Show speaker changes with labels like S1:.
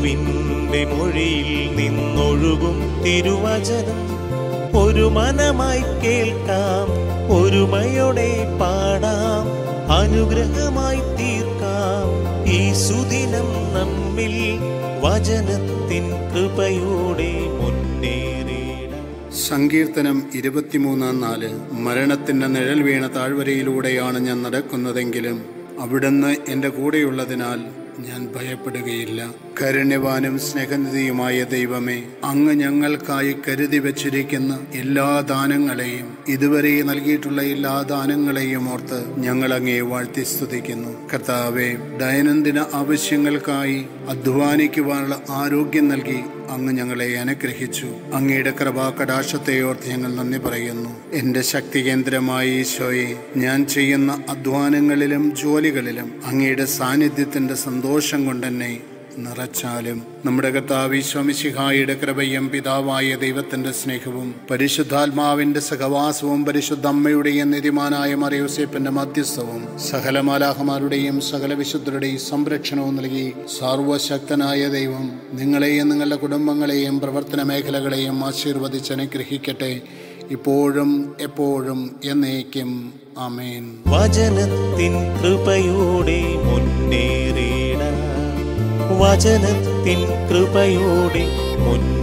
S1: ഗുരുവിൻ്റെ മൊഴിയിൽ നിന്നൊഴുകും തിരുവചനം ഒരു മനമായി കേൾക്കാം ഒരുമയോടെ പാടാം അനുഗ്രഹമായി തീർക്കാം ഈ സുദിനം നമ്മിൽ വചനത്തിൻ കൃപയോടെ മുന്നേറിയിടാം
S2: സങ്കീർത്തനം ഇരുപത്തിമൂന്ന് നാല് മരണത്തിന്റെ നിഴൽ വീണ താഴ്വരയിലൂടെയാണ് ഞാൻ നടക്കുന്നതെങ്കിലും അവിടുന്ന് എൻ്റെ കൂടെയുള്ളതിനാൽ ഞാൻ ഭയപ്പെടുകയില്ല കരുണ്യവാനും സ്നേഹനിധിയുമായ ദൈവമേ അങ്ങ് ഞങ്ങൾക്കായി കരുതി വച്ചിരിക്കുന്ന എല്ലാ ദാനങ്ങളെയും ഇതുവരെ നൽകിയിട്ടുള്ള എല്ലാ ദാനങ്ങളെയും ഓർത്ത് ഞങ്ങൾ അങ്ങേ വാഴ്ത്തി സ്തുതിക്കുന്നു കർത്താവെ ദൈനംദിന ആവശ്യങ്ങൾക്കായി അധ്വാനിക്കുവാനുള്ള ആരോഗ്യം നൽകി അങ്ങ് ഞങ്ങളെ അനുഗ്രഹിച്ചു അങ്ങയുടെ കൃപാകടാശത്തെ ഓർത്ത് ഞങ്ങൾ നന്ദി പറയുന്നു എൻ്റെ ശക്തി കേന്ദ്രമായ ഈശോയെ ഞാൻ ചെയ്യുന്ന അധ്വാനങ്ങളിലും ജോലികളിലും അങ്ങയുടെ സാന്നിധ്യത്തിൻ്റെ സന്തോഷം കൊണ്ടെന്നെ നിറച്ചാലും നമ്മുടെ കർത്താവ് ഈശോമിശിഹായുടെ കൃപയും പിതാവായ ദൈവത്തിന്റെ സ്നേഹവും പരിശുദ്ധാത്മാവിന്റെ സഹവാസവും പരിശുദ്ധ അമ്മയുടെയും നിധിമാനായ മറിയൂസേപ്പിന്റെ മധ്യസ്ഥവും സകല മാലാഹമാരുടെയും സകല വിശുദ്ധരുടെയും സംരക്ഷണവും നൽകി സർവശക്തനായ ദൈവം നിങ്ങളെയും നിങ്ങളുടെ കുടുംബങ്ങളെയും പ്രവർത്തന മേഖലകളെയും ആശീർവദിച്ച് അനുഗ്രഹിക്കട്ടെ ഇപ്പോഴും എപ്പോഴും എന്നേക്കും ആമേൻ
S1: വചനത്തിൻ കൃപയോടെ മുന്നേറിയിടാം വചനത്തിൻ കൃപയോടെ മുന്നേറിയിടാം